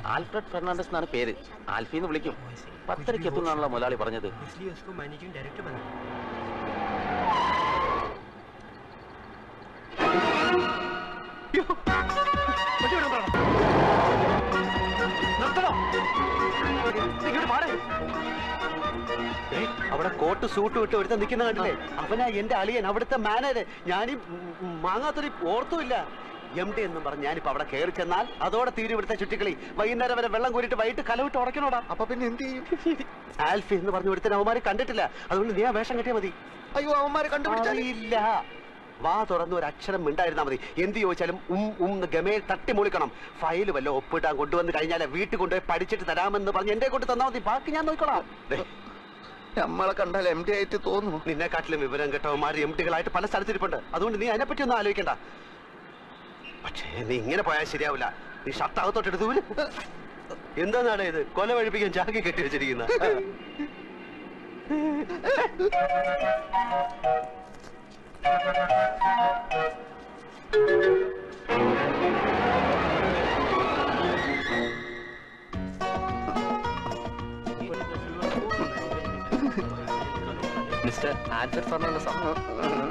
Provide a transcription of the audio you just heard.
Alfred Fernandez എന്നാണ് പേര് ആൽഫിന്ന് വിളിക്കും പത്തരയ്ക്ക് എത്തുന്നാണല്ലോ മുതലാളി പറഞ്ഞത് इसलिए उसको मैनेजिंग डायरेक्टर बना അവിടെ കോട്ട് സൂട്ട് വിട്ട് ഒരുത്ത നിൽക്കുന്ന കണ്ടില്ലേ അവനാ എന്റെ അളിയൻ അവിടുത്തെ മാനേജർ ഞാനീ മാങ്ങാത്തൊരു ഓർത്തുമില്ല എം ഡി എന്നും പറഞ്ഞ് ഞാനിപ്പോ അവിടെ കയറി ചെന്നാൽ അതോടെ തീരും ഇവിടുത്തെ ചുറ്റിക്കളി വൈകുന്നേരം വരെ വെള്ളം കോരിട്ട് വൈകിട്ട് കലവിട്ട് ഉടക്കണോടാ അപ്പൊ പിന്നെ എന്ത് ചെയ്യും ആൽഫി എന്ന് പറഞ്ഞു ഒരുത്തൻ അവന്മാരെ കണ്ടിട്ടില്ല അതുകൊണ്ട് നീ ആ വേഷം കെട്ടിയാ മതി അയ്യോ അവന്മാരെ കണ്ടുപിടിച്ചാൽ ഇല്ല വാ തുറന്ന് ഒരു അക്ഷരം മിണ്ടായിരുന്നാ മതി എന്ത് ചോദിച്ചാലും ഉം ഉം എന്ന് ഗമയിൽ തട്ടി മുളിക്കണം ഫയൽ വല്ല ഒപ്പിട്ടാൻ കൊണ്ടുവന്ന് കഴിഞ്ഞാൽ വീട്ടിൽ കൊണ്ടുപോയി പഠിച്ചിട്ട് തരാമെന്ന് പറഞ്ഞ് എന്റെ കൊണ്ട് തന്നാ മതി ബാക്കി ഞാൻ നോക്കിക്കോളാം ദേ, നമ്മളെ കണ്ടാൽ എം ഡി ആയിട്ട് തോന്നുന്നു നിന്നെക്കാട്ടിലും വിവരം കേട്ടവന്മാർ എം ടികളായിട്ട് പല സ്ഥലത്തിരിപ്പുണ്ട് അതുകൊണ്ട് നീ അതിനെപ്പറ്റി ഒന്നും ആലോചിക്കണ്ട പക്ഷേ നീ ഇങ്ങനെ പോയാൽ ശരിയാവില്ല നീ ഷർട്ട് അകത്തോട്ട് എടുത്തു എന്താന്നാണ് ഇത് കൊല വഴിപ്പിക്കാൻ ചാക്കി കെട്ടി വെച്ചിരിക്കുന്ന മിസ്റ്റർ ആൽഫ്രഡ് ഫെർണാണ്ടസ്